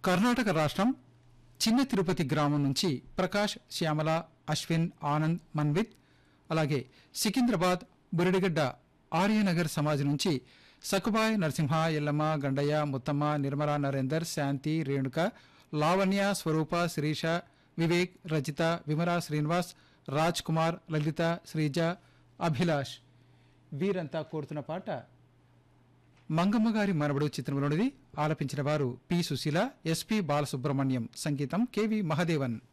కర్ణాటక రాష్ట్రం చిన్న తిరుపతి గ్రామం నుంచి ప్రకాష్ శ్యామల అశ్విన్ ఆనంద్ మన్విత్ అలాగే సికింద్రాబాద్ బురిడిగడ్డ ఆర్యనగర్ సమాజ్ నుంచి సకుబాయ్ నరసింహ ఎల్లమ్మ గండయ్య ముత్తమ్మ నిర్మలా నరేందర్ శాంతి రేణుక లావణ్య స్వరూప శిరీష వివేక్ రజిత విమలా శ్రీనివాస్ రాజ్ కుమార్ లలిత శ్రీజ అభిలాష్ వీరంతా కోరుతున్న పాట మంగమ్మ గారి మనవడు చిత్రంలోనిది ఆలపించిన వారు పి సుశీల ఎస్పి బాలసుబ్రహ్మణ్యం సంగీతం కెవి మహదేవన్